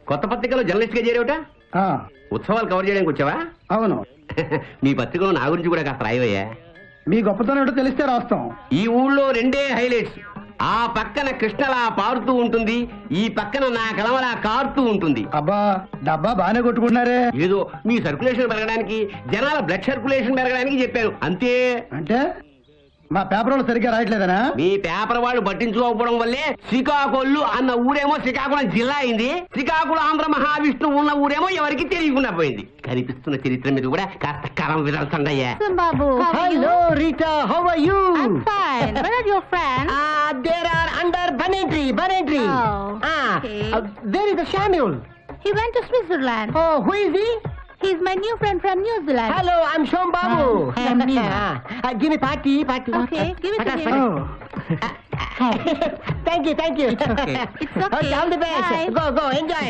కొత్త పత్రికలో జర్నలిస్ట్ గా చేరేవట ఆ, ఉత్సవాలు కవర్ చేయడానికి వచ్చావా అవును మీ పత్రికలో నా గురించి కూడా కాస్త రాయవయ్యా మీ గొప్పతనం ఏంటో తెలిస్తే రాస్తాం ఈ ఊళ్ళో రెండే హైలైట్స్ ఆ పక్కన కృష్ణలా పారుతూ ఉంటుంది ఈ పక్కన నా కలవలా కారుతూ ఉంటుంది అబ్బా డబ్బా బాగానే కొట్టుకుంటున్నారే ఏదో మీ సర్క్యులేషన్ పెరగడానికి జనాల బ్లడ్ సర్క్యులేషన్ పెరగడానికి చెప్పాను అంతే అంటే మా పేపర్ వాళ్ళు సరిగ్గా రాయట్లేదనా మీ పేపర్ వాళ్ళు పట్టించుకోకపోవడం వల్లే శ్రీకాకుళం అన్న ఊరేమో శ్రీకాకుళం జిల్లా అయింది శ్రీకాకుళం ఆంధ్ర మహావిష్ణు ఉన్న ఊరేమో ఎవరికి తెలియకుండా పోయింది కనిపిస్తున్న చరిత్ర మీద కూడా కాస్త కరం విదల్చండి అయ్యా Babu, how are you? Rita how are you I'm fine. Where are your friends? There are under బనెంట్రీ బనెంట్రీ Oh, okay. There is the Samuel He went to Switzerland. Oh who is he He's my new friend from New Zealand. Hello I am Shom Babu Ah, I'm Neema. Give me party party Okay, give it to him. Thank you thank you It's okay. All the best Bye. Go go enjoy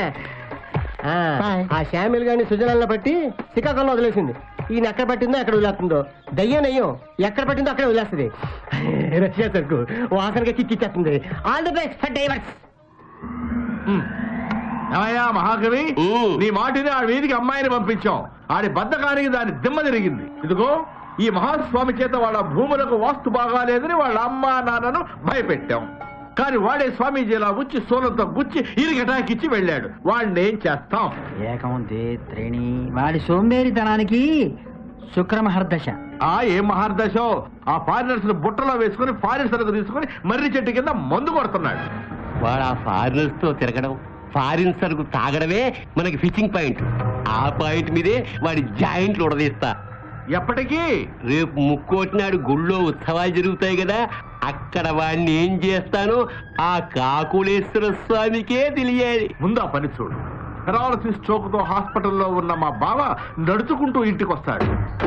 ఆ శామిల్ గాని సుజనాలను బట్టి శ్రీకాకుళం వదిలేసింది ఈయన ఎక్కడ పట్టిందో ఎక్కడ వదిలేస్తుందో దయ్యం నయ్యం ఎక్కడ పట్టిందో అక్కడ వదిలేస్తుంది రష్యా సరుకు వాసనగా చిచ్చిచ్చేస్తుంది all the best for divers ఏమయ్యా మహాకవి ఉమ్. నీ మాటిని ఆ వీధికి అమ్మాయిని పంపించాం ఆడి బద్దకానికి దాని దిమ్మ తిరిగింది ఇదిగో ఈ మహాస్వామి చేత వాళ్ళ భూములకు వాస్తు బాగాలేదని వాళ్ళ అమ్మ నాన్నను భయపెట్టాం కానీ వాడే స్వామీజీలా ఉచ్చి సోలంతో గుచ్చి ఇరిగటాకిచ్చి వెళ్ళాడు వాడిని ఏం చేస్తాం ఏకముంది త్రేణి వాడి సోంబేరితనానికి శుక్రమహర్దశ ఆ ఏం మహార్దశో ఆ ఫారినర్స్ బుట్టలో వేసుకుని ఫారిన్ సరుకు తీసుకుని మర్రి చెట్టు కింద మందు కొడుతున్నాడు వాడు ఆ ఫారినర్స్ తో తిరగడం ఫారిన్ సరుకు తాగడమే మనకి ఫిషింగ్ పాయింట్ ఆ పాయింట్ మీదే వాడి జాయింట్లు ఉడదీస్తా ఎప్పటికీ రేపు ముక్కోటినాడు గుళ్ళో ఉత్సవాలు జరుగుతాయి కదా అక్కడ వాడిని ఏం చేస్తానో ఆ కాకులేశ్వర స్వామికే తెలియాలి ముందు ఆ పని చూడు పెరాలసిస్ స్ట్రోక్ తో హాస్పిటల్లో ఉన్న మా బావ నడుచుకుంటూ ఇంటికి వస్తాడు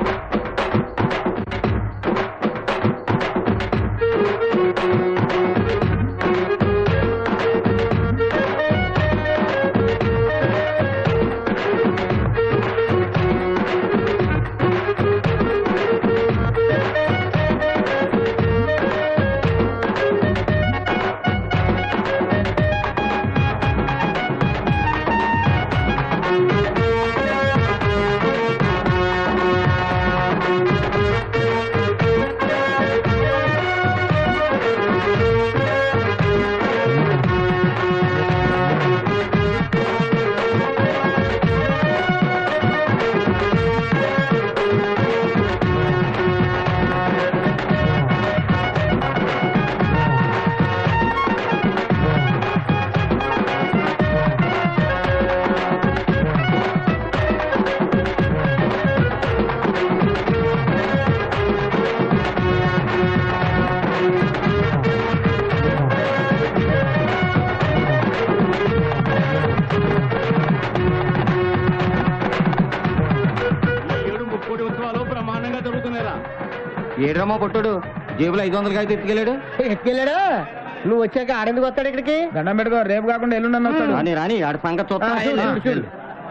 ఏడు ముక్కోటి ఉత్సవాలు బ్రహ్మాండంగా జరుగుతున్నాయిరా ఏడ్రమ్మా పొట్టుడు జేబులో ఐదు వందలకి అయితే ఎత్తుకెళ్ళాడు ఎత్తుకెళ్ళాడా నువ్వు వచ్చాక ఆడెందుకు వస్తాడు ఇక్కడికి దండం పెట్టుకో రేపు కాకుండా ఎల్లుండి వస్తాడు రాని రాని ఆడ సంగతి చూస్తా ఆ, చూడు, చూడు, చూడు.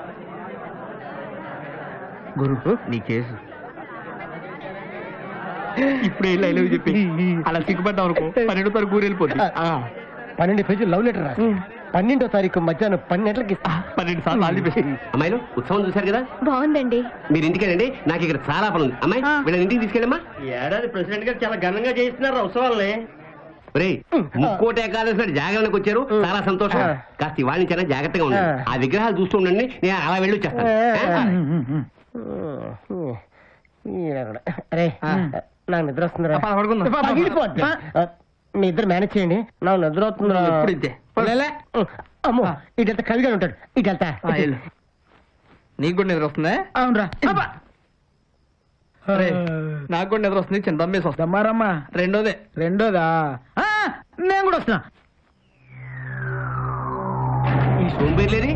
గురు నీ కేసు ఇప్పుడే లైవ్ చెప్పి అలా సిగ్గుపడ్డావు అనుకో పన్నెండు తారీఖు ఊరు వెళ్ళిపోతుంది ఆ, పన్నెండు పేజీలు లవ్ లెటర్ రాసి పన్నెండో తారీఖు మధ్యాహ్నం పన్నెండుకి ఇస్తా పన్నెండు సార్లు ఆల్ ది బెస్ట్ అమ్మాయిలు ఉత్సవం చూశారు కదా బాగుందండి మీరు ఇంటికి వెళ్ళండి నాకు ఇక్కడ చాలా పని ఉంది అమ్మాయి ఆ. వీళ్ళని ఇంటికి తీసుకెళ్ళమ్మా ఏడాది ప్రెసిడెంట్ గారు చాలా ఘనంగా చేయిస్తున్నారు ఉత్సవాల్ని రే ముక్కోటి ఏకాదశి నాడు జాగరణకు వచ్చారు చాలా సంతోషం ఆ. కాస్త ఇవాళ నుంచి అయినా జాగ్రత్తగా ఉండండి ఆ. ఆ విగ్రహాలు చూస్తూ ఉండండి నేను అలా వెళ్ళి వచ్చేస్తాను అరే నాకు నిద్ర వస్తుందిరా పద, పడుకుందాం. పగిలిపోద్ది. ఆ, మీ ఇద్దరు మేనేజ్ చేయండి నాకు నిద్ర వస్తుందిరా ఎప్పుడు ఇంతే. లేలే. అమ్మో ఇటెళ్తా కవిగా ఉంటాడు ఇటెళ్తా ఆ, వెళ్ళు. నీకు కూడా నిద్ర వస్తుందా అవునరా రే, నాకు కూడా నిద్ర వస్తుంది చిన్న దమ్మేసి వస్తా దమ్మారమ్మా రెండోదే రెండోదా ఆ, నేను కూడా వస్తున్నా ఈ సోంబేర్లేరి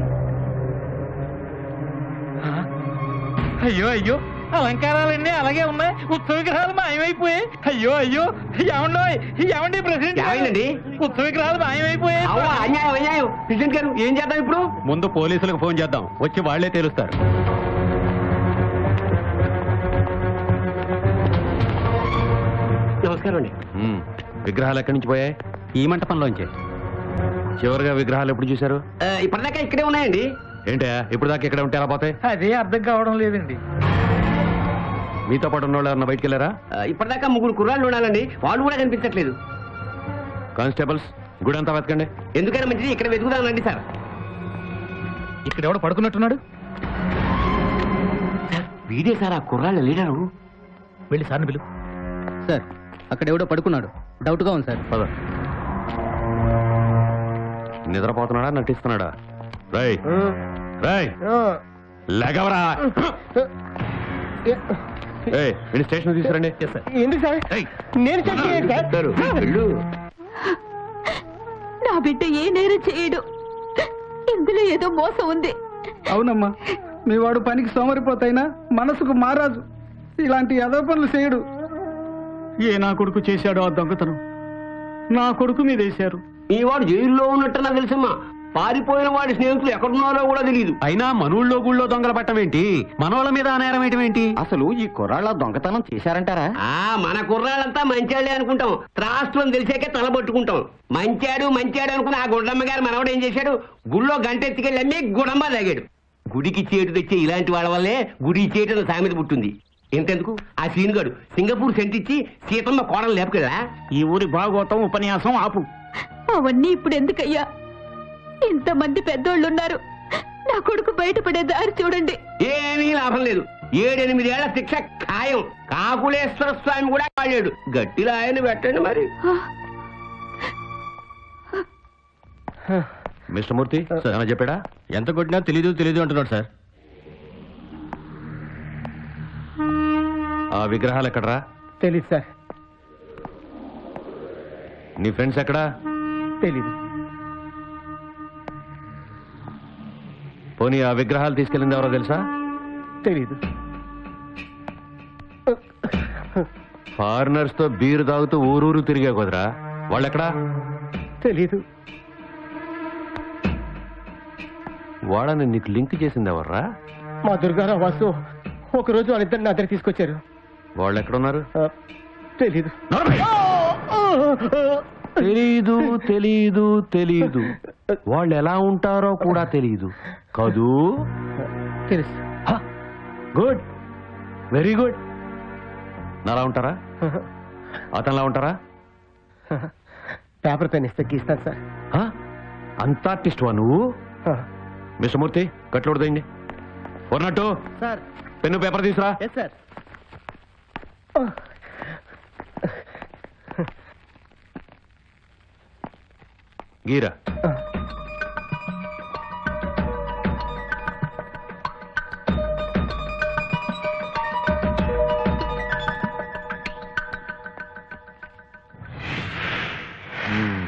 అయ్యో అయ్యో అలంకారాలన్నీ అలాగే ఉన్నాయి ఉత్సవ విగ్రహాలు మాయమైపోయాయి అయ్యో అయ్యో ఏమండో ఏమండి ప్రెసిడెంట్ గారు? ఏమైందండి? ఉత్సవ విగ్రహాలు మాయమైపోయాయి అవ్వ, అన్యాయం అన్యాయం ప్రెసిడెంట్ గారు ఏం చేద్దాం ఇప్పుడు ముందు పోలీసులకు ఫోన్ చేద్దాం వచ్చి వాళ్లే తెలుస్తారు నమస్కారం అండి ఉమ్, విగ్రహాలు ఎక్కడి నుంచి పోయాయి ఈ మంటపంలోంచే చివరిగా విగ్రహాలు ఎప్పుడు చూశారు ఆ, ఇప్పటిదాకా ఇక్కడే ఉన్నాయండి ఏంటా ఇప్పుడు దాకా ఇక్కడ ఉంటే ఎలా పోతాయి అదే అర్థం కావడం లేదండి మీతో పాటు ఉన్న వాళ్ళు ఎవరన్నా బయటికి వెళ్ళారా ఆ, ఇప్పటిదాకా ముగ్గురు కుర్రాళ్ళు ఉండాలండి వాళ్ళు కూడా కనిపించట్లేదు కానిస్టేబుల్స్ గుడి అంతా వెతకండి ఎందుకైనా మంచిది ఇక్కడ వెతుకుదానండి సార్ ఇక్కడ ఎవడో పడుకున్నట్టున్నాడు వీడే సార్ ఆ కుర్రాళ్ళ లీడరు వెళ్ళి సార్ని పిలు సార్ అక్కడ ఎవడో పడుకున్నాడు డౌట్ గా ఉంది సార్ పద నిద్రపోతున్నాడా నటిస్తున్నాడా రై రై లెగవరా ఏయ్ వీడి స్టేషన్ తీసుకురండి ఎందుకు సార్ ఏయ్, నేను చేసేది సార్ చెప్తారు వెళ్ళు నా బిడ్డ ఏ నేరం చేయడు ఇందులో ఏదో మోసం ఉంది అవునమ్మా మీ వాడు పనికి సోమరిపోతైనా మనసుకు మారాజు ఇలాంటి యదో పనులు చేయడు ఏ నా కొడుకు చేశాడో ఆ దొంగతనం నా కొడుకు మీద వేశారు ఈ వాడు జైల్లో ఉన్నట్టు నాకు తెలుసమ్మా పారిపోయిన వాడి స్నేహితులు ఎక్కడున్నారో కూడా తెలియదు అయినా మనూళ్ళో గుళ్ళో దొంగల పట్టం ఏంటి మనోళ్ళ మీద నేరం ఏంటి అసలు ఈ కుర్రాళ్ళ దొంగతనం చేశారంటారా ఆ మన కుర్రాళ్ళంతా మంచాళ్ళే అనుకుంటాం త్రాస్తులను తెలిసాకే తలబట్టుకుంటాం మంచాడు మంచాడు అనుకుని ఆ గుండమ్మ గారు మనవడు ఏం చేశాడు గుళ్ళో గంట ఎత్తుకెళ్ళి అమ్మి గుడమ్మ తాగాడు గుడికి చేటు తెచ్చే ఇలాంటి వాళ్ళ వల్లే గుడి చేటు సామెత పుట్టింది ఎంతెందుకు ఆ సీనుగాడు సింగపూర్ సెంటిచ్చి సీతమ్మ కోడలు లేపుకెళ్ళా ఈ ఊరి భాగవతం ఉపన్యాసం ఆపు అవన్నీ ఇప్పుడు ఎందుకయ్యా ఇంతమంది పెద్దోళ్ళు ఉన్నారు నా కొడుకు బయటపడే దారి చూడండి ఏమీ లాభం లేదు ఏడెనిమిదేళ్ల శిక్ష ఖాయం కాకులేశ్వర స్వామి కూడా కాలేడు గట్టిలో ఆయన పెట్టండి మరి మిస్టర్ మూర్తి ఏమైనా చెప్పాడా ఎంత కొట్టినా తెలీదు తెలీదు అంటున్నాడు సార్ ఆ విగ్రహాలు ఎక్కడరా తెలీదు సార్ నీ ఫ్రెండ్స్ ఎక్కడా తెలీదు పోనీ ఆ విగ్రహాలు తీసుకెళ్ళింది ఎవరో తెలుసా తెలీదు ఫారినర్స్ తో బీరు తాగుతూ ఊరూరు తిరిగే కుదరా వాళ్ళెక్కడా తెలీదు వాళ్ళని నీకు లింక్ చేసింది ఎవర్రా మా దుర్గారావు వాసు ఒకరోజు వాళ్ళిద్దరిని నా దగ్గర తీసుకొచ్చారు వాళ్ళు ఎక్కడున్నారు ఆ, తెలీదు తెలీదు తెలీదు తెలీదు వాళ్ళు ఎలా ఉంటారో కూడా తెలీదు కదూ తెలుసు గుడ్ వెరీ గుడ్ నాలా ఉంటారా అతనిలా ఉంటారా పేపర్ పెన్ ఇస్తే గీస్తాను సార్ హ? అంత ఆర్టిస్ట్ వా నువ్వు ఆ, మిస్టర్ మూర్తి కట్లు దండి ఉన్నట్టు సార్ పెన్ను పేపర్ తీసురా ఎస్ సార్ గీరా ఆ, మ్మ్.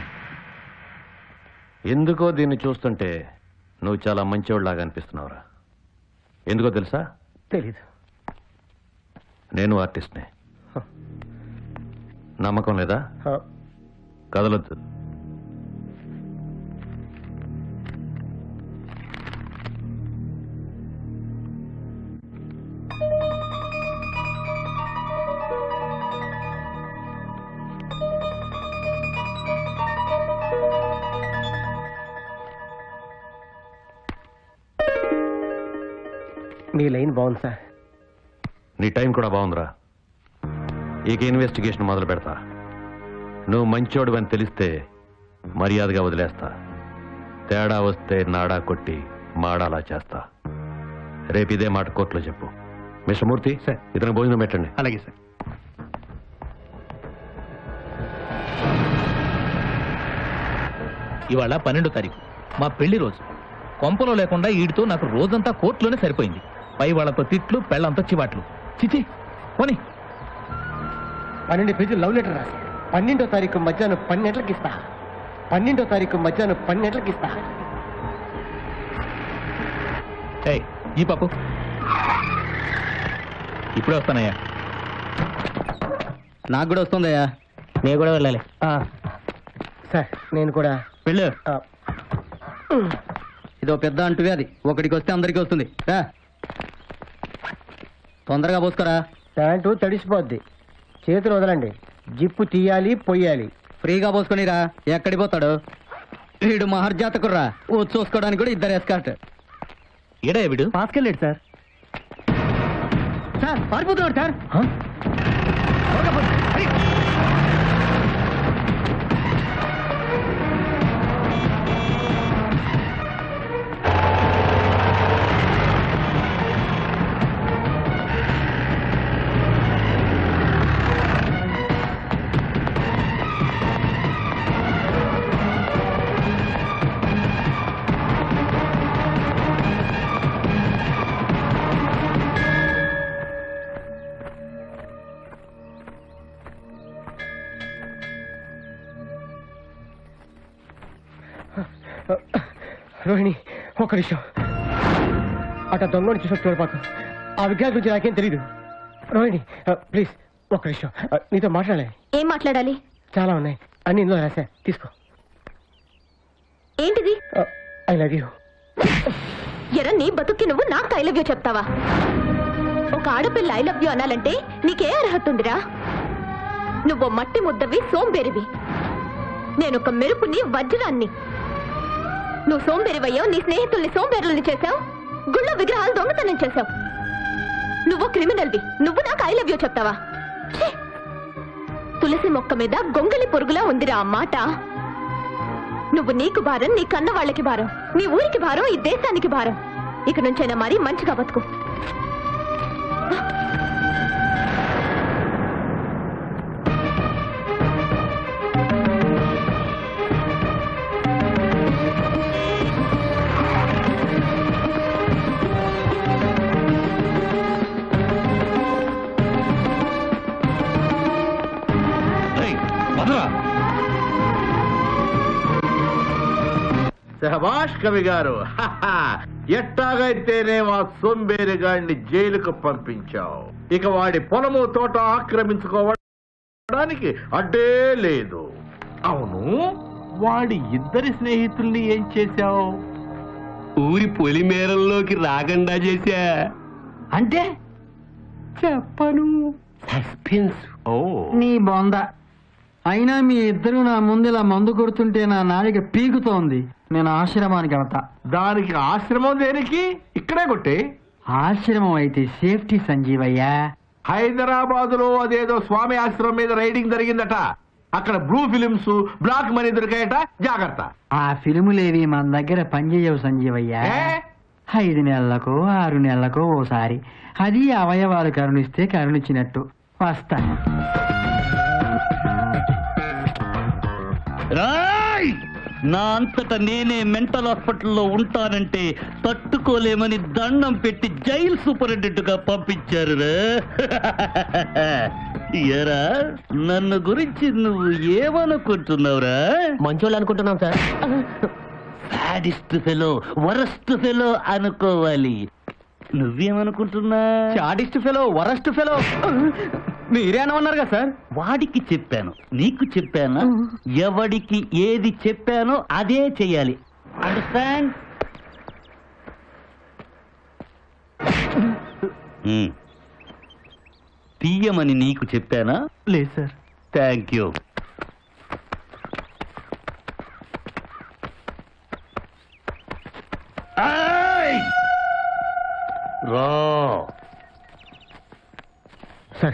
ఎందుకో దీన్ని చూస్తుంటే నువ్వు చాలా మంచివాళ్ళలాగా అనిపిస్తున్నావురా ఎందుకో తెలుసా తెలీదు నేను ఆర్టిస్ట్నే నమ్మకం లేదా ఆ, కదలొద్దు మీ లైన్ బాగుంది సార్ నీ టైం కూడా బాగుందిరా ఇక ఇన్వెస్టిగేషన్ మొదలు పెడతా నువ్వు మంచోడు అని తెలిస్తే మర్యాదగా వదిలేస్తా తేడా వస్తే నాడా కొట్టి మాడాలా చేస్తా రేపు ఇదే మాట కోర్టులో చెప్పు మిస్టర్ మూర్తి సార్. ఇతను భోజనం పెట్టండి అలాగే సార్ ఇవాళ పన్నెండో తారీఖు మా పెళ్లి రోజు కొంపలో లేకుండా ఈడితో నాకు రోజంతా కోర్టులోనే సరిపోయింది పై వాళ్ళతో తిట్లు పెళ్ళంతా చివాట్లు చిచి పోనీ పన్నెండు పేజీలు లవ్ లెటర్ రాసి పన్నెండో తారీఖు మధ్యాహ్నం పన్నెండులకి ఇస్తా పన్నెండో తారీఖు మధ్యాహ్నం పన్నెండులకి ఇస్తా ఏయ్ ఈ పాపు ఇప్పుడే వస్తానయ్యా నాకు కూడా వస్తుందయ్యా నేను కూడా వెళ్ళాలి సార్ నేను కూడా వెళ్ళు ఆ, ఇదో పెద్ద అంటువే అది ఒకడికి వస్తే అందరికీ వస్తుంది రా. తొందరగా పోసుకోరా ప్యాంటు తడిసిపోద్ది చేతులు వదలండి జిప్పు తీయాలి పొయ్యాలి ఫ్రీగా పోసుకొనిరా ఎక్కడి పోతాడు వీడు మహర్జాతకుర్రా ఓ చూసుకోవడానికి కూడా ఇద్దరు ఎస్కాట్ ఏడా వీడు పాస్కెళ్ళాడు సార్ సార్ పారిపోతున్నాడు సార్ రోహిణి ఒక్క నిమిషం అట దొంగని చూసి చూడపాకు ఆ విగ్రహం గురించి నాకేం తెలీదు రోహిణి ప్లీజ్ ఒక్క నిమిషం ఆ, నీతో మాట్లాడాలి ఏం మాట్లాడాలి చాలా ఉన్నాయి అన్ని ఇందులో రాసా తీసుకో ఏంటిది ఐ లవ్ యూ ఎర నీ బతుక్కి నువ్వు నాకు ఐ లవ్ యూ చెప్తావా ఒక ఆడపిల్ల ఐ లవ్ యూ అనాలంటే నీకే అర్హత ఉందిరా నువ్వు మట్టి ముద్దవి సోంబేరివి నేను ఒక మెరుపుని వజ్రాన్ని నువ్వు సోంబేరివయ్యావు నీ స్నేహితుల్ని సోంబేరుల్ని చేశావు గుళ్ళ విగ్రహాలు దొంగతనం చేశావు నువ్వు క్రిమినల్వి నువ్వు నాకు ఐ లవ్ యూ చెప్తావా ఛీ! తులసి మొక్క మీద గొంగలి పొరుగులా ఉందిరా ఆ మాట నువ్వు నీకు భారం నీ కన్న వాళ్ళకి భారం నీ ఊరికి భారం ఈ దేశానికి భారం ఇక నుంచైనా మరీ మంచిగా బతుకు శభాష్ కవి గారు హహ. ఎట్టాగైతేనే మా సోంబేరి గాడిని జైలుకు పంపించావు ఇక వాడి పొలము తోట ఆక్రమించుకోవడానికి అడ్డే లేదు అవును వాడి ఇద్దరి స్నేహితుల్ని ఏం చేశావు ఊరి పొలిమేరల్లోకి రాకుండా చేశా అంటే చెప్పను సస్పెన్స్ ఓ నీ బొంద అయినా మీ ఇద్దరు నా ముందు ఇలా మందు కొడుతుంటే నా నాలిక పీకుతోంది నేను ఆశ్రమానికి వెళ్తా దానికి ఆశ్రమం దేనికి ఇక్కడే కొట్టే ఆశ్రమం అయితే సేఫ్టీ సంజీవయ్యా హైదరాబాద్ లో అదేదో స్వామి ఆశ్రమం మీద రైడింగ్ జరిగిందట అక్కడ బ్లూ ఫిలిమ్స్ బ్లాక్ మనీ దొరికాయట జాగ్రత్త ఆ ఫిల్ములేవి మన దగ్గర పనిచేయవు సంజీవయ్యా ఏ? ఐదు నెలలకు ఆరు నెలలకు ఓసారి అది అవయవాలు కరుణిస్తే కరుణించినట్టు వస్తా రాయ్ నా అంతట నేనే మెంటల్ హాస్పిటల్లో ఉంటానంటే తట్టుకోలేమని దండం పెట్టి జైలు సూపరింటెండెంట్ గా పంపించారు ఎరా నన్ను గురించి నువ్వు ఏమనుకుంటున్నావురా మంచోళ్ళు అనుకుంటున్నాం sir sadist fellow worst fellow అనుకోవాలి నువ్వేమనుకుంటున్నా చాడిస్ట్ ఫెలో వరస్ట్ ఫెలో మీరేనమన్నారు కదా సార్ వాడికి చెప్పాను నీకు చెప్పానా ఎవడికి ఏది చెప్పానో అదే చెయ్యాలి అండర్స్టాండ్ తీయమని నీకు చెప్పానా లేదు సార్ థ్యాంక్ యూ రా సార్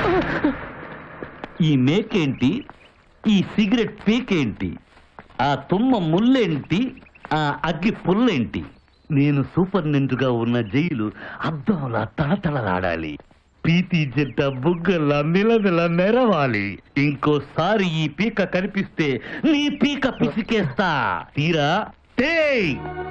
ఈ మేకేంటి ఈ సిగరెట్ పీకేంటి ఆ తుమ్మ ముల్లేంటి ఆ అగ్గి పుల్లేంటి నేను సూపర్నెంట్ గా ఉన్న జైలు అద్దంలా తళతళలాడాలి పీతి జంట బుగ్గల్లా నిలనిల నెరవాలి ఇంకోసారి ఈ పీక కనిపిస్తే నీ పీక పిసికేస్తా తీరా టేయ్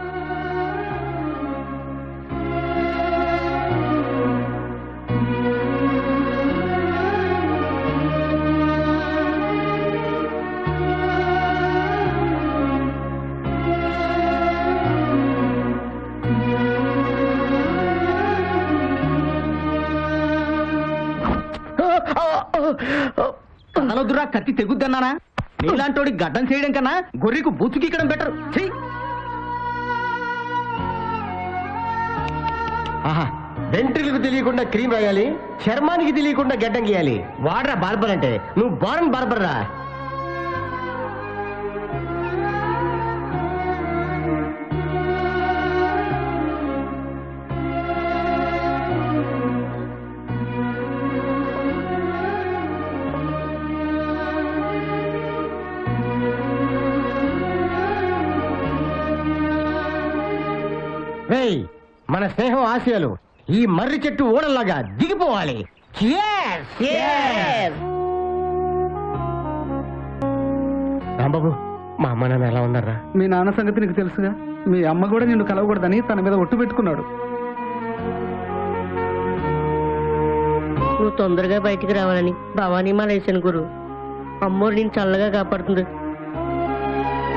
అనొద్దురా కత్తి తెగుద్దన్నానా నీలాంటోడి గడ్డం చేయడం కన్నా గొర్రెకు బుచ్చుకిక్కడం బెటర్ చెయ్యి ఆహా వెంట్రులకు తెలియకుండా క్రీమ్ రాయాలి చర్మానికి తెలియకుండా గడ్డం గీయాలి వాడరా బార్బర్ అంటే నువ్వు బారన్ బార్బర్ రా మన స్నేహం ఆశయాలు ఈ మర్రి చెట్టు ఓడల్లాగా దిగిపోవాలి Cheers! రాంబాబు మా అమ్మ నాన్న ఎలా ఉన్నారా మీ నాన్న సంగతి నీకు తెలుసుగా మీ అమ్మ కూడా నిన్ను కలవకూడదని తన మీద ఒట్టు పెట్టుకున్నాడు నువ్వు తొందరగా బయటికి రావాలని భవానీ మాలేశాను గురు అమ్మోరు నేను చల్లగా కాపాడుతుంది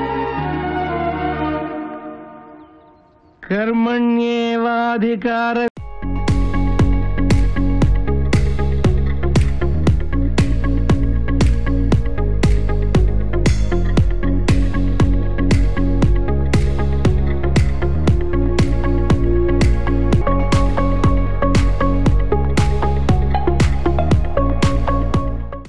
కర్మణ్యేవాధికార